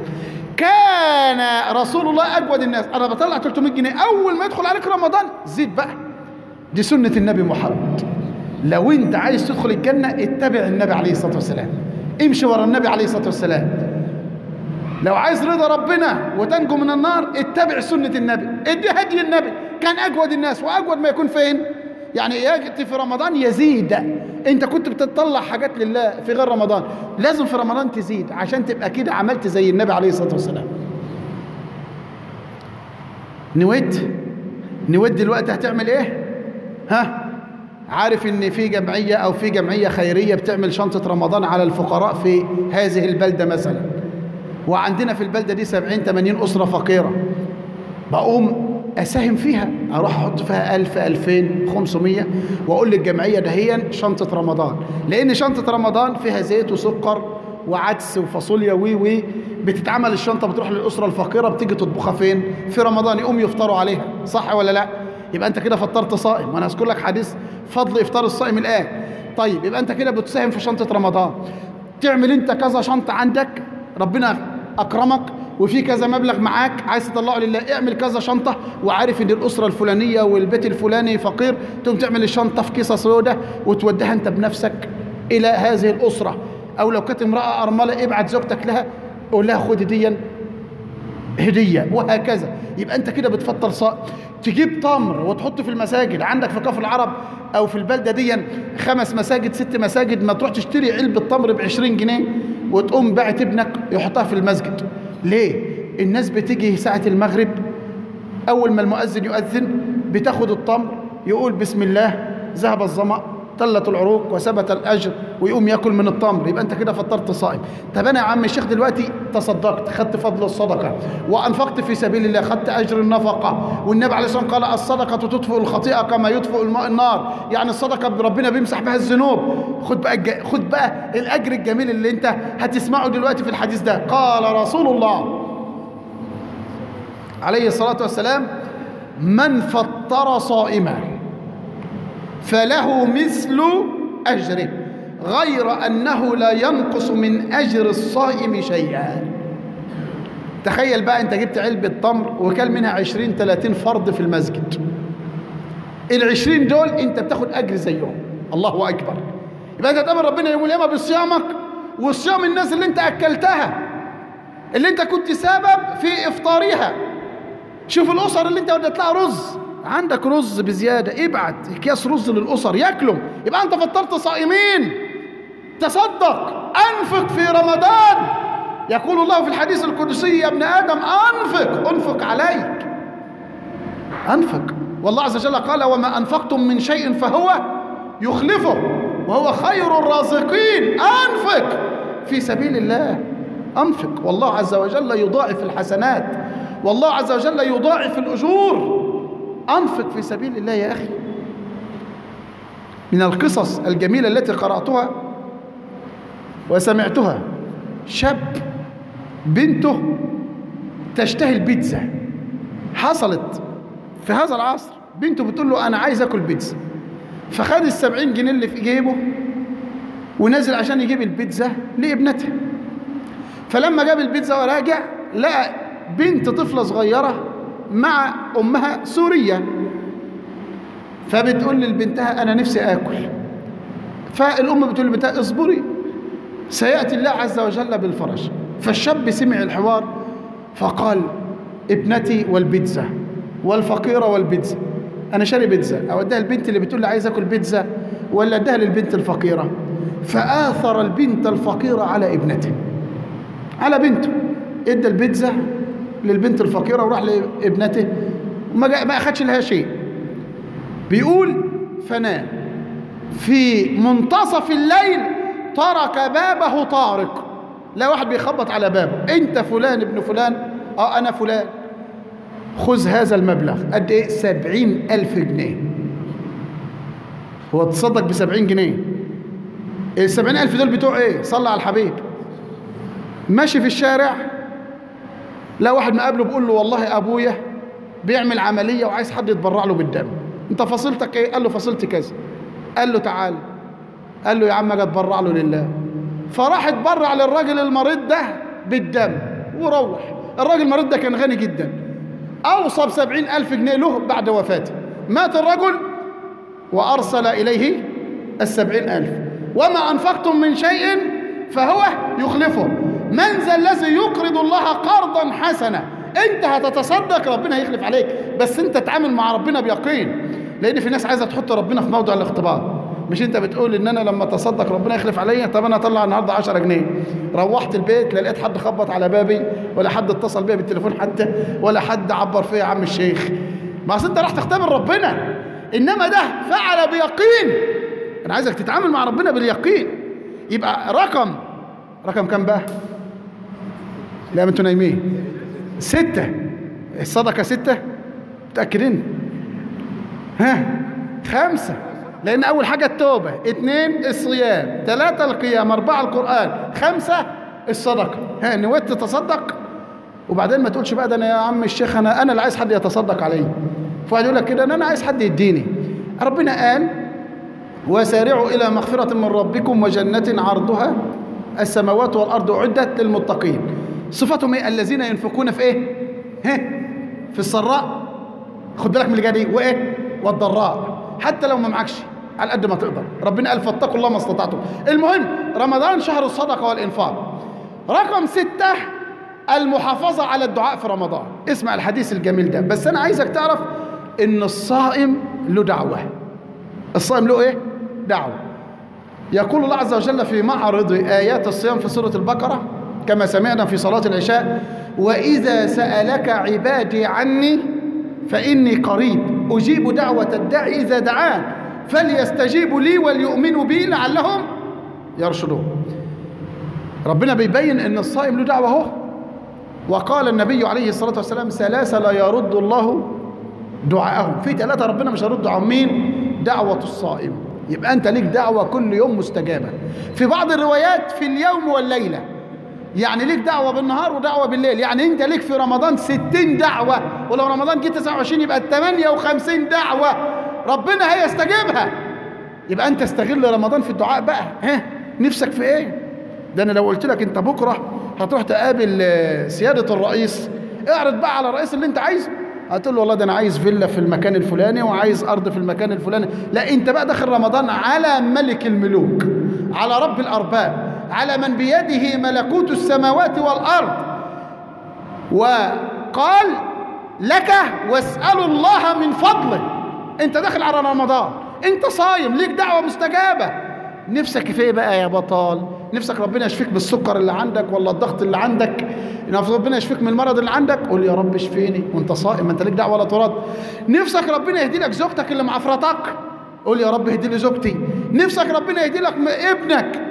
كان رسول الله اجود الناس انا بطلع 300 جنيه اول ما يدخل عليك رمضان زيد بقى دي سنه النبي محمد لو انت عايز تدخل الجنه اتبع النبي عليه الصلاه والسلام امشي ورا النبي عليه الصلاه والسلام لو عايز رضا ربنا وتنجو من النار اتبع سنة النبي ادي هدي النبي كان أجود الناس وأجود ما يكون فين يعني يأتي في رمضان يزيد انت كنت بتطلع حاجات لله في غير رمضان لازم في رمضان تزيد عشان تبقى كده عملت زي النبي عليه الصلاة والسلام نويت نويت دلوقتي هتعمل ايه ها عارف ان في جمعيه او في جمعيه خيريه بتعمل شنطه رمضان على الفقراء في هذه البلده مثلا وعندنا في البلده دي 70 80 اسره فقيره بقوم اساهم فيها اروح احط فيها 1000 2000 500 واقول للجمعيه دهيا شنطه رمضان لان شنطه رمضان فيها زيت وسكر وعدس وفاصوليا وي وي بتتعمل الشنطه بتروح للاسره الفقيره بتيجي تطبخها فين في رمضان يقوم يفطروا عليها صح ولا لا يبقى انت كده فطرت صائم وانا اذكر لك حديث فضل افطار الصائم الان طيب يبقى انت كده بتساهم في شنطه رمضان تعمل انت كذا شنطه عندك ربنا اكرمك وفي كذا مبلغ معاك عايز تطلعه لله اعمل كذا شنطه وعارف ان الاسره الفلانيه والبيت الفلاني فقير تقوم تعمل الشنطه في كيسه سوداء وتوديها انت بنفسك الى هذه الاسره او لو كانت امراه ارمله ابعت زوجتك لها قول لها خدي ديا هديه وهكذا يبقى انت كده بتفطر صائم تجيب تمر وتحط في المساجد عندك في كفر العرب او في البلده دي خمس مساجد ست مساجد ما تروح تشتري علبه تمر ب 20 جنيه وتقوم باعت ابنك يحطها في المسجد ليه الناس بتيجي ساعه المغرب اول ما المؤذن يؤذن بتاخد التمر يقول بسم الله ذهب الظمأ طلت العروق وثبت الاجر ويقوم ياكل من التمر يبقى انت كده فطرت صائم طب انا يا عم الشيخ دلوقتي تصدقت خدت فضل الصدقه وانفقت في سبيل الله خدت اجر النفقه والنبي عليه الصلاه والسلام قال الصدقه تطفئ الخطيئه كما يطفئ الماء النار يعني الصدقه ربنا بيمسح بها الذنوب خد بقى الج... خد بقى الاجر الجميل اللي انت هتسمعه دلوقتي في الحديث ده قال رسول الله عليه الصلاه والسلام من فطر صائما فله مثل أجره غير أنه لا ينقص من أجر الصائم شيئا تخيل بقى أنت جبت علبة تمر وكل منها عشرين تلاتين فرد في المسجد العشرين دول أنت بتاخد أجر زيهم الله أكبر يبقى أنت تقابل ربنا يوم القيامة بصيامك وصيام الناس اللي أنت أكلتها اللي أنت كنت سبب في إفطارها شوف الأسر اللي أنت وديت لها رز عندك رز بزيادة ابعت اكياس رز للأسر ياكلوا يبقى أنت فطرت صائمين تصدق أنفق في رمضان يقول الله في الحديث القدسي يا ابن آدم أنفق أنفق عليك أنفق والله عز وجل قال وما أنفقتم من شيء فهو يخلفه وهو خير الرازقين أنفق في سبيل الله أنفق والله عز وجل يضاعف الحسنات والله عز وجل يضاعف الأجور أنفق في سبيل الله يا أخي من القصص الجميلة التي قرأتها وسمعتها شاب بنته تشتهي البيتزا حصلت في هذا العصر بنته بتقول له أنا عايز أكل بيتزا فخد السبعين جنيه اللي في جيبه ونزل عشان يجيب البيتزا لابنته فلما جاب البيتزا وراجع لقى بنت طفلة صغيرة مع أمها سورية فبتقول لبنتها أنا نفسي آكل فالأم بتقول لبنتها اصبري سيأتي الله عز وجل بالفرج فالشاب سمع الحوار فقال ابنتي والبيتزا والفقيرة والبيتزا أنا شاري بيتزا أوديها البنت اللي بتقول لي عايز آكل بيتزا ولا أديها للبنت الفقيرة فآثر البنت الفقيرة على ابنته على بنته ادى البيتزا للبنت الفقيرة وراح لابنته وما ما أخدش لها شيء بيقول فنام في منتصف الليل ترك بابه طارق لا واحد بيخبط على بابه انت فلان ابن فلان اه انا فلان خذ هذا المبلغ قد ايه سبعين الف جنيه هو تصدق بسبعين جنيه السبعين الف دول بتوع ايه صلى على الحبيب ماشي في الشارع لا واحد مقابله بيقول له والله ابويا بيعمل عمليه وعايز حد يتبرع له بالدم انت فصيلتك ايه قال له فصيلتي كذا قال له تعال قال له يا عم اجي اتبرع له لله فراح اتبرع للراجل المريض ده بالدم وروح الراجل المريض ده كان غني جدا اوصى بسبعين الف جنيه له بعد وفاته مات الرجل وارسل اليه السبعين الف وما انفقتم من شيء فهو يخلفه من ذا الذي يقرض الله قرضا حسنا انت هتتصدق ربنا هيخلف عليك بس انت تعامل مع ربنا بيقين لان في ناس عايزه تحط ربنا في موضع الاختبار مش انت بتقول ان انا لما اتصدق ربنا يخلف عليا طب انا اطلع النهارده 10 جنيه روحت البيت لا لقيت حد خبط على بابي ولا حد اتصل بيا بالتليفون حتى ولا حد عبر فيا يا عم الشيخ ما اصل انت راح تختبر ربنا انما ده فعل بيقين انا عايزك تتعامل مع ربنا باليقين يبقى رقم رقم كام بقى لا ما انتوا نايمين ستة الصدقة ستة متأكدين ها خمسة لأن أول حاجة التوبة اثنين الصيام ثلاثة القيام أربعة القرآن خمسة الصدقة ها نويت تتصدق وبعدين ما تقولش بقى ده أنا يا عم الشيخ أنا أنا اللي عايز حد يتصدق علي فواحد يقول لك كده أنا عايز حد يديني ربنا قال وسارعوا إلى مغفرة من ربكم وجنة عرضها السماوات والأرض أعدت للمتقين صفتهم إيه الذين ينفقون في إيه ها في السراء خد بالك من اللي جاي دي وإيه والضراء حتى لو ما معكش على قد ما تقدر ربنا قال فاتقوا الله ما استطعتم المهم رمضان شهر الصدقة والإنفاق رقم ستة المحافظة على الدعاء في رمضان اسمع الحديث الجميل ده بس أنا عايزك تعرف إن الصائم له دعوة الصائم له إيه دعوة يقول الله عز وجل في معرض آيات الصيام في سورة البقرة كما سمعنا في صلاة العشاء وإذا سألك عبادي عني فإني قريب أجيب دعوة الداعي إذا دعان فليستجيبوا لي وليؤمنوا بي لعلهم يرشدون ربنا بيبين أن الصائم له دعوة اهو وقال النبي عليه الصلاة والسلام ثلاثة لا يرد الله دعاءهم في ثلاثة ربنا مش هيرد دعاءهم مين دعوة الصائم يبقى أنت ليك دعوة كل يوم مستجابة في بعض الروايات في اليوم والليلة يعني ليك دعوة بالنهار ودعوة بالليل يعني انت ليك في رمضان ستين دعوة ولو رمضان جه 29 يبقى 58 دعوة ربنا هيستجيبها يبقى انت استغل رمضان في الدعاء بقى ها نفسك في ايه ده انا لو قلت لك انت بكرة هتروح تقابل سيادة الرئيس اعرض بقى على الرئيس اللي انت عايزه هتقول له والله ده انا عايز فيلا في المكان الفلاني وعايز ارض في المكان الفلاني لا انت بقى داخل رمضان على ملك الملوك على رب الارباب على من بيده ملكوت السماوات والارض وقال لك واسالوا الله من فضله انت داخل على رمضان انت صايم ليك دعوه مستجابه نفسك في ايه بقى يا بطال نفسك ربنا يشفيك بالسكر اللي عندك ولا الضغط اللي عندك نفسك ربنا يشفيك من المرض اللي عندك قول يا رب اشفيني وانت صائم ما انت ليك دعوه ولا ترد نفسك ربنا يهدي لك زوجتك اللي معفرتك قول يا رب اهدي لي زوجتي نفسك ربنا يهدي لك ابنك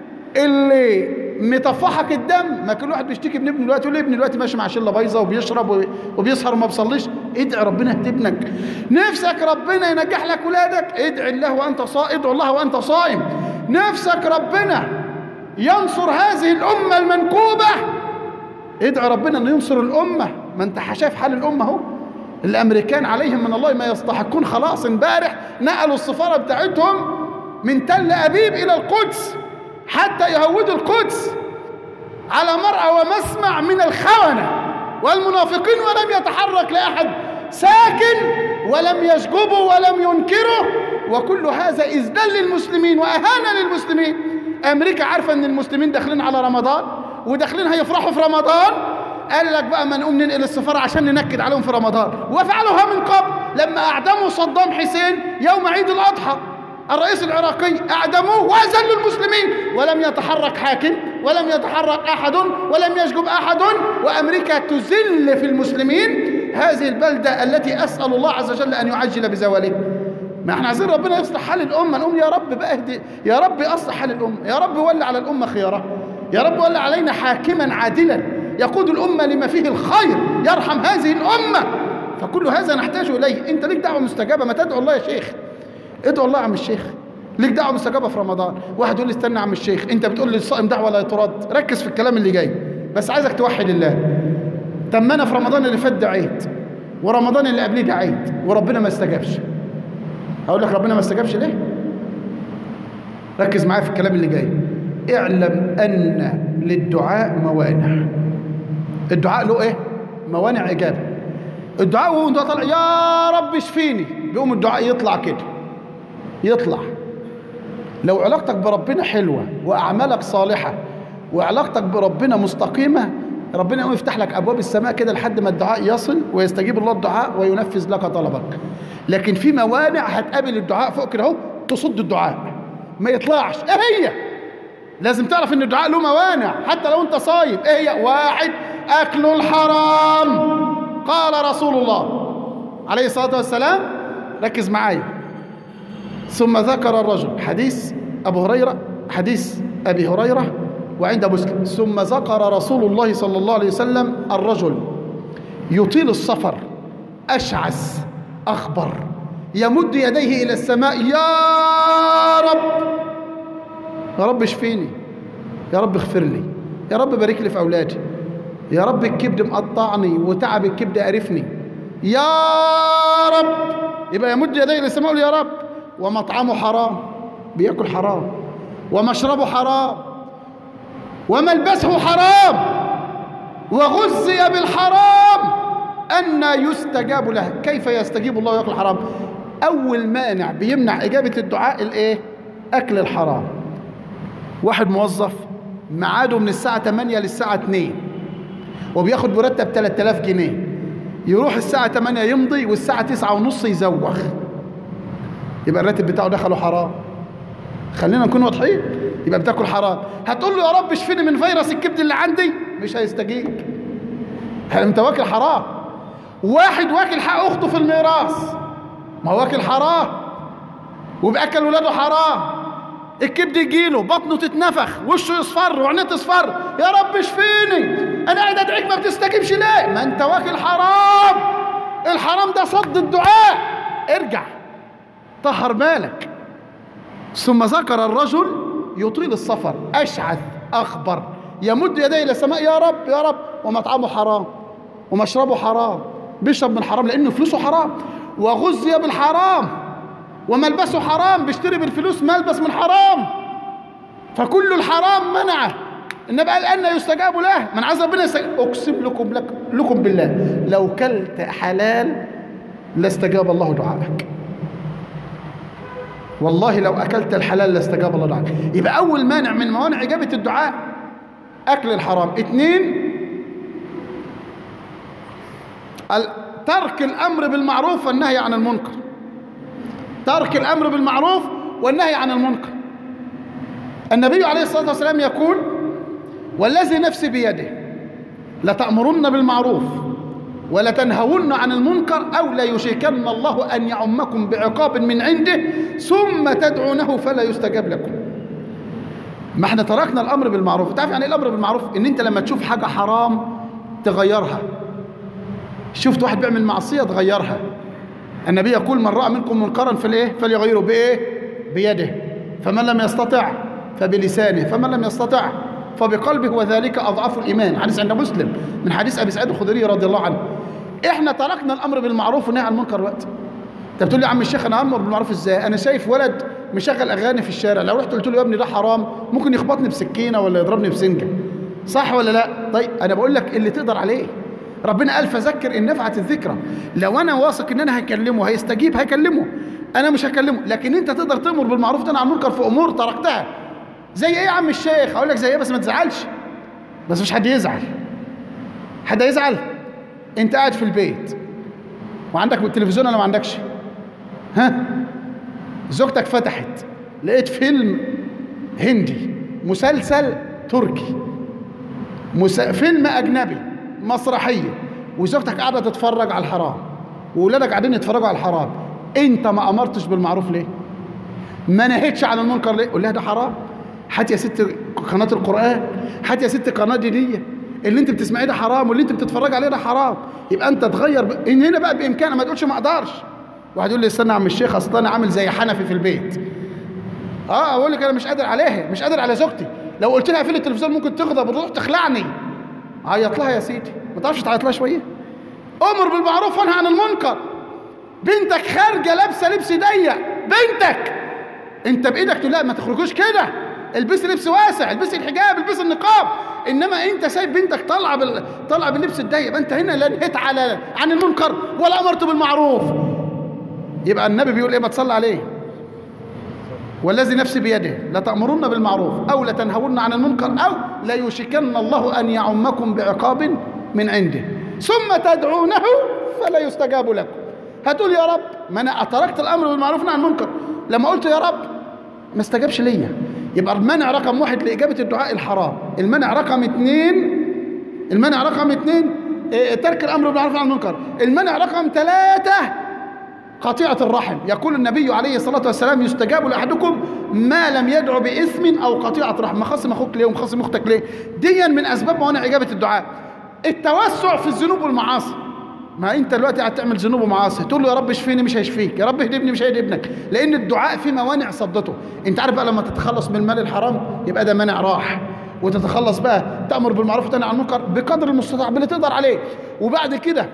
اللي مطفحك الدم ما كل واحد بيشتكي من ابنه دلوقتي يقول ابني دلوقتي ماشي مع شله بايظه وبيشرب وبيسهر وما بيصليش ادعي ربنا يهدي ابنك نفسك ربنا ينجح لك ولادك ادعي الله وانت صائم ادعو الله وانت صائم نفسك ربنا ينصر هذه الامه المنكوبه ادعي ربنا انه ينصر الامه ما انت شايف حال الامه اهو الامريكان عليهم من الله ما يستحقون خلاص امبارح نقلوا السفاره بتاعتهم من تل ابيب الى القدس حتى يهودوا القدس على مرأى ومسمع من الخونة والمنافقين ولم يتحرك لأحد ساكن ولم يشجبوا ولم ينكروا وكل هذا إذلال للمسلمين وأهانة للمسلمين أمريكا عارفة أن المسلمين داخلين على رمضان وداخلين هيفرحوا في رمضان قال لك بقى ما نقوم ننقل السفارة عشان ننكد عليهم في رمضان وفعلوها من قبل لما أعدموا صدام حسين يوم عيد الأضحى الرئيس العراقي أعدموه وأذلوا المسلمين ولم يتحرك حاكم ولم يتحرك أحد ولم يشجب أحد وأمريكا تذل في المسلمين هذه البلدة التي أسأل الله عز وجل أن يعجل بزوالها ما احنا عايزين ربنا يصلح حال الأمة نقوم يا رب بقى اهدي يا رب أصلح حال الأمة يا رب ولي على الأمة خيارها يا رب ولي علينا حاكما عادلا يقود الأمة لما فيه الخير يرحم هذه الأمة فكل هذا نحتاج إليه أنت ليك دعوة مستجابة ما تدعو الله يا شيخ ادعو الله يا عم الشيخ ليك دعوه مستجابه في رمضان واحد يقول لي استنى يا عم الشيخ انت بتقول لي الصائم دعوه لا ترد ركز في الكلام اللي جاي بس عايزك توحد الله طب ما انا في رمضان اللي فات دعيت ورمضان اللي قبليه دعيت وربنا ما استجابش هقول لك ربنا ما استجابش ليه ركز معايا في الكلام اللي جاي اعلم ان للدعاء موانع الدعاء له ايه موانع اجابه الدعاء وهو طالع يا رب اشفيني بيقوم الدعاء يطلع كده يطلع لو علاقتك بربنا حلوة وأعمالك صالحة وعلاقتك بربنا مستقيمة ربنا يقوم يفتح لك أبواب السماء كده لحد ما الدعاء يصل ويستجيب الله الدعاء وينفذ لك طلبك لكن في موانع هتقابل الدعاء فوق كده اهو تصد الدعاء ما يطلعش ايه هي لازم تعرف ان الدعاء له موانع حتى لو انت صايم ايه هي واحد اكل الحرام قال رسول الله عليه الصلاه والسلام ركز معايا ثم ذكر الرجل حديث ابو هريره حديث ابي هريره وعند مسلم ثم ذكر رسول الله صلى الله عليه وسلم الرجل يطيل السفر اشعث اخبر يمد يديه الى السماء يا رب يا رب اشفيني يا رب اغفر لي يا رب بارك لي في اولادي يا رب الكبد مقطعني وتعب الكبد قرفني يا رب يبقى يمد يديه الى السماء يا رب ومطعمه حرام بياكل حرام ومشربه حرام وملبسه حرام وغذي بالحرام أن يستجاب له كيف يستجيب الله ويأكل حرام أول مانع بيمنع إجابة الدعاء الإيه أكل الحرام واحد موظف ميعاده من الساعة 8 للساعة 2 وبياخد مرتب 3000 جنيه يروح الساعة 8 يمضي والساعة 9 ونص يزوخ يبقى الراتب بتاعه دخله حرام خلينا نكون واضحين يبقى بتاكل حرام هتقول له يا رب اشفيني من فيروس الكبد اللي عندي مش هيستجيب انت واكل حرام واحد واكل حق اخته في الميراث ما هو واكل حرام وباكل ولاده حرام الكبد يجيله بطنه تتنفخ وشه يصفر وعينيه تصفر يا رب اشفيني انا قاعد ادعيك ما بتستجيبش ليه ما انت واكل حرام الحرام ده صد الدعاء ارجع طهر مالك ثم ذكر الرجل يطيل السفر اشعث اخبر يمد يديه الى السماء يا رب يا رب ومطعمه حرام ومشربه حرام بيشرب من حرام لانه فلوسه حرام وغذي بالحرام وملبسه حرام بيشتري بالفلوس ملبس من حرام فكل الحرام منعه النبي قال ان يستجاب له من عايز ربنا يستجاب اقسم لكم لك لكم بالله لو كلت حلال لاستجاب الله دعائك والله لو اكلت الحلال لاستجاب الله دعائك يبقى اول مانع من موانع اجابه الدعاء اكل الحرام اثنين ترك الامر بالمعروف والنهي عن المنكر ترك الامر بالمعروف والنهي عن المنكر النبي عليه الصلاه والسلام يقول والذي نفسي بيده لتامرن بالمعروف ولتنهون عن المنكر او ليشركن الله ان يعمكم بعقاب من عنده ثم تدعونه فلا يستجاب لكم ما احنا تركنا الامر بالمعروف تعرف يعني ايه الامر بالمعروف ان انت لما تشوف حاجه حرام تغيرها شفت واحد بيعمل معصيه تغيرها النبي يقول من راى منكم منكرا فالايه فليغيره بايه بيده فمن لم يستطع فبلسانه فمن لم يستطع فبقلبه وذلك اضعف الايمان حديث عند مسلم من حديث ابي سعيد الخدري رضي الله عنه احنا تركنا الامر بالمعروف والنهي عن المنكر وقت انت بتقول لي يا عم الشيخ انا امر بالمعروف ازاي انا شايف ولد مشغل اغاني في الشارع لو رحت قلت له يا ابني ده حرام ممكن يخبطني بسكينه ولا يضربني بسنجه صح ولا لا طيب انا بقول لك اللي تقدر عليه ربنا قال فذكر ان نفعت الذكرى لو انا واثق ان انا هكلمه هيستجيب هكلمه انا مش هكلمه لكن انت تقدر تامر بالمعروف تنهى عن المنكر في امور تركتها زي ايه يا عم الشيخ اقول لك زي ايه بس ما تزعلش بس مش حد يزعل حد يزعل انت قاعد في البيت وعندك التلفزيون ولا ما عندكش ها زوجتك فتحت لقيت فيلم هندي مسلسل تركي مس... فيلم اجنبي مسرحيه وزوجتك قاعده تتفرج على الحرام واولادك قاعدين يتفرجوا على الحرام انت ما امرتش بالمعروف ليه ما نهيتش عن المنكر ليه قول لها ده حرام هات يا ست قناه القران هات يا ست قناه دينيه اللي انت بتسمعيه ده حرام واللي انت بتتفرج عليه ده حرام يبقى انت تغير ب... ان هنا بقى بامكانك ما تقولش ما اقدرش واحد يقول لي استنى يا عم الشيخ اصل انا عامل زي حنفي في البيت اه اقول لك انا مش قادر عليها مش قادر على زوجتي لو قلت لها اقفلي التلفزيون ممكن تغضب وتروح تخلعني عيط لها يا سيدي ما تعرفش تعيط لها شويه امر بالمعروف وانهى عن المنكر بنتك خارجه لابسه لبس ضيق بنتك انت بايدك تقول لا ما تخرجوش كده البسي لبس واسع البسي الحجاب البسي النقاب انما انت سايب بنتك طالعه بال... طالعه باللبس الضيق يبقى انت هنا لا نهيت على عن المنكر ولا امرت بالمعروف يبقى النبي بيقول ايه ما تصلي عليه والذي نفسي بيده لتأمرن بالمعروف أو لتنهون عن المنكر أو ليوشكن الله أن يعمكم بعقاب من عنده ثم تدعونه فلا يستجاب لكم هتقول يا رب ما أنا تركت الأمر بالمعروف عن المنكر لما قلت يا رب ما استجابش ليا يبقى المنع رقم واحد لإجابة الدعاء الحرام المنع رقم اتنين المنع رقم اتنين اه ترك الأمر بالمعروف عن المنكر المنع رقم ثلاثة قطيعة الرحم يقول النبي عليه الصلاة والسلام يستجاب لأحدكم ما لم يدعو بإثم أو قطيعة رحم مخصم أخوك ليه ومخصم أختك ليه ديا من أسباب موانع إجابة الدعاء التوسع في الذنوب والمعاصي ما انت دلوقتي قاعد تعمل ذنوب ومعاصي تقول له يا رب اشفيني مش هيشفيك يا رب اهدبني مش هيهدي ابنك لان الدعاء فيه موانع صدته انت عارف بقى لما تتخلص من المال الحرام يبقى ده مانع راح وتتخلص بقى تامر بالمعروف وتنهى عن المنكر بقدر المستطاع باللي تقدر عليه وبعد كده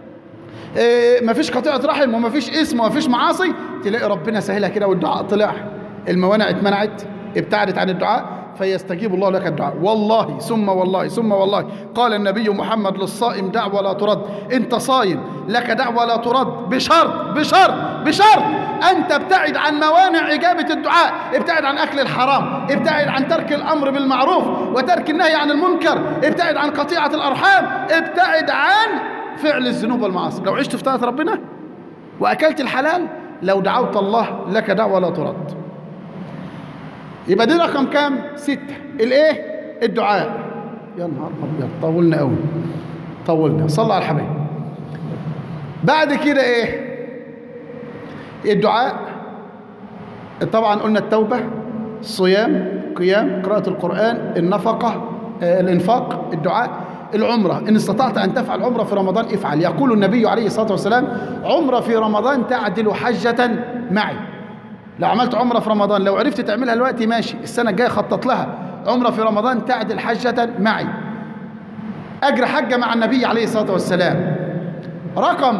اه مفيش قطيعه رحم ومفيش اسم ومفيش معاصي تلاقي ربنا سهلها كده والدعاء طلع الموانع اتمنعت ابتعدت عن الدعاء فيستجيب الله لك الدعاء والله ثم والله ثم والله قال النبي محمد للصائم دعوة لا ترد انت صايم لك دعوة لا ترد بشرط بشرط بشرط أن تبتعد عن موانع إجابة الدعاء ابتعد عن أكل الحرام ابتعد عن ترك الأمر بالمعروف وترك النهي عن المنكر ابتعد عن قطيعة الأرحام ابتعد عن فعل الذنوب والمعاصي لو عشت في طاعة ربنا وأكلت الحلال لو دعوت الله لك دعوة لا ترد يبقى دي رقم كام ستة الايه الدعاء يا نهار ابيض طولنا قوي طولنا صلى على الحبيب بعد كده ايه الدعاء طبعا قلنا التوبة الصيام قيام قراءة القرآن النفقة آه الانفاق الدعاء العمرة إن استطعت أن تفعل عمرة في رمضان افعل يقول النبي عليه الصلاة والسلام عمرة في رمضان تعدل حجة معي لو عملت عمرة في رمضان لو عرفت تعملها دلوقتي ماشي السنة الجاية خطط لها عمرة في رمضان تعدل حجة معي أجر حجة مع النبي عليه الصلاة والسلام رقم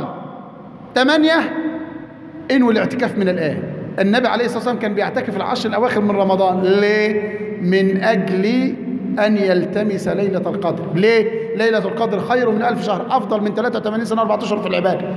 ثمانية انوي الاعتكاف من الآن النبي عليه الصلاة والسلام كان بيعتكف العشر الأواخر من رمضان ليه؟ من أجل أن يلتمس ليلة القدر ليه؟ ليلة القدر خير من ألف شهر أفضل من 83 سنة 14 في العبادة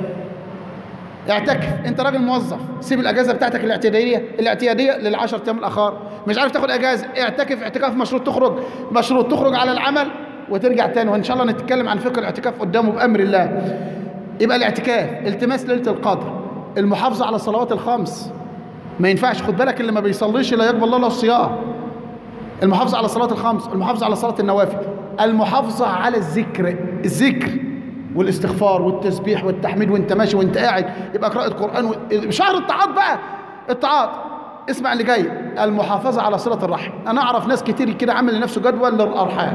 اعتكف انت راجل موظف سيب الاجازه بتاعتك الاعتياديه الاعتياديه للعشر ايام الاخر مش عارف تاخد اجازه اعتكف اعتكاف مشروط تخرج مشروط تخرج على العمل وترجع تاني وان شاء الله نتكلم عن فقه الاعتكاف قدامه بامر الله يبقى الاعتكاف التماس ليله القدر المحافظه على الصلوات الخمس ما ينفعش خد بالك اللي ما بيصليش لا يقبل الله له الصيام المحافظه على الصلاه الخمس المحافظه على صلاه النوافل المحافظه على الذكر الذكر والاستغفار والتسبيح والتحميد وانت ماشي وانت قاعد يبقى قراءة قرآن و... شهر الطاعات بقى الطاعات اسمع اللي جاي المحافظة على صلة الرحم أنا أعرف ناس كتير كده عامل لنفسه جدول للأرحام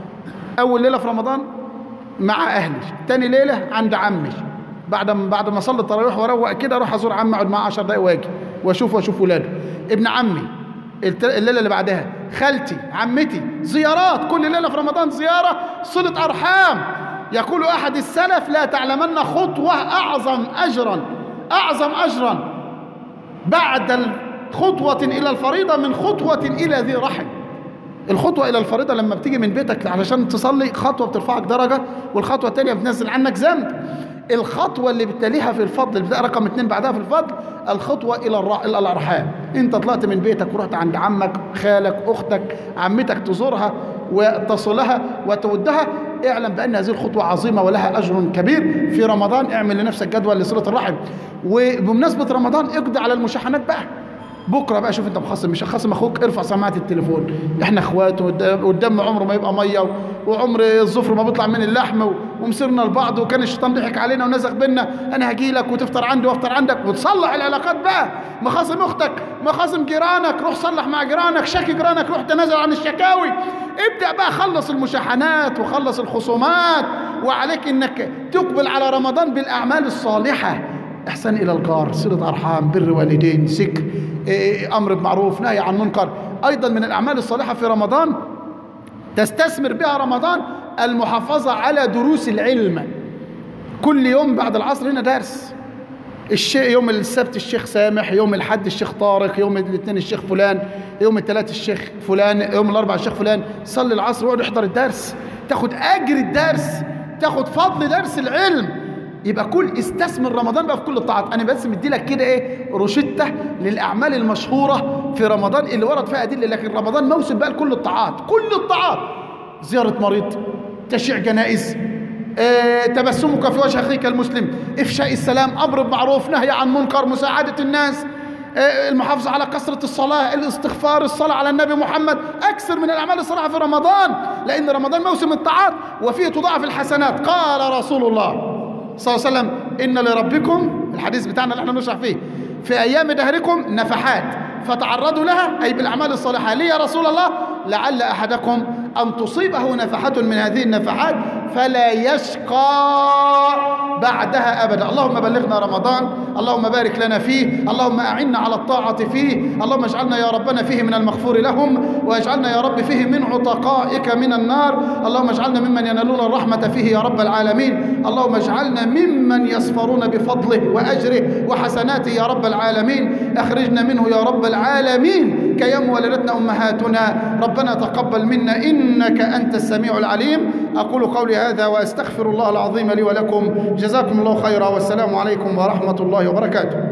أول ليلة في رمضان مع أهلي تاني ليلة عند عمي بعد ما بعد ما أصلي التراويح وأروق كده أروح أزور عمي أقعد معاه 10 دقايق وأجي وأشوف وأشوف ولاده ابن عمي الليلة اللي بعدها خالتي عمتي زيارات كل ليلة في رمضان زيارة صلة أرحام يقول أحد السلف لا تعلمن خطوة أعظم أجرا أعظم أجرا بعد خطوة إلى الفريضة من خطوة إلى ذي رحم الخطوة إلى الفريضة لما بتيجي من بيتك علشان تصلي خطوة بترفعك درجة والخطوة الثانية بتنزل عنك ذنب الخطوة اللي بتليها في الفضل اللي رقم اتنين بعدها في الفضل الخطوة إلى الر... إلى الأرحام أنت طلعت من بيتك ورحت عند عمك خالك أختك عمتك تزورها وتصلها وتودها اعلم بأن هذه الخطوة عظيمة ولها أجر كبير في رمضان اعمل لنفسك جدول لصلة الرحم وبمناسبة رمضان اقضي على المشاحنات بقى بكره بقى شوف انت مخصم مش خصم اخوك ارفع سماعه التليفون احنا اخوات والدم عمره ما يبقى ميه وعمر الظفر ما بيطلع من اللحم ومسرنا لبعض وكان الشيطان ضحك علينا ونزغ بينا انا هجي لك وتفطر عندي وافطر عندك وتصلح العلاقات بقى مخاصم اختك مخاصم جيرانك روح صلح مع جيرانك شكي جيرانك روح تنازل عن الشكاوي ابدا بقى خلص المشاحنات وخلص الخصومات وعليك انك تقبل على رمضان بالاعمال الصالحه إحسان إلى الجار صلة أرحام بر والدين ذكر أمر بمعروف نهي عن منكر أيضا من الأعمال الصالحة في رمضان تستثمر بها رمضان المحافظة على دروس العلم كل يوم بعد العصر هنا درس الشيء يوم السبت الشيخ سامح يوم الحد الشيخ طارق يوم الاثنين الشيخ فلان يوم الثلاث الشيخ فلان يوم الاربع الشيخ فلان صلي العصر واقعد احضر الدرس تاخد اجر الدرس تاخد فضل درس العلم يبقى كل استثمر رمضان بقى في كل الطاعات انا بس مدي لك كده ايه روشته للاعمال المشهوره في رمضان اللي ورد فيها ادله لكن رمضان موسم بقى لكل الطاعات كل الطاعات زياره مريض تشييع جنائز آه، تبسمك في وجه اخيك المسلم افشاء السلام امر بمعروف نهي عن منكر مساعده الناس آه، المحافظة على كثرة الصلاة الاستغفار الصلاة على النبي محمد أكثر من الأعمال الصالحة في رمضان لأن رمضان موسم الطاعات وفيه تضاعف الحسنات قال رسول الله صلى الله عليه وسلم إن لربكم الحديث بتاعنا اللي احنا بنشرح فيه في أيام دهركم نفحات فتعرضوا لها أي بالأعمال الصالحة ليه يا رسول الله لعل أحدكم أن تصيبه نفحة من هذه النفحات فلا يشقى بعدها أبدا اللهم بلغنا رمضان اللهم بارك لنا فيه اللهم أعنا على الطاعة فيه اللهم اجعلنا يا ربنا فيه من المغفور لهم واجعلنا يا رب فيه من عتقائك من النار اللهم اجعلنا ممن ينالون الرحمة فيه يا رب العالمين اللهم اجعلنا ممن يصفرون بفضله وأجره وحسناته يا رب العالمين أخرجنا منه يا رب العالمين كيوم ولدتنا أمهاتنا ربنا تقبل منا إنك أنت السميع العليم أقول قولي هذا وأستغفر الله العظيم لي ولكم جزاكم الله خيرا والسلام عليكم ورحمة الله وبركاته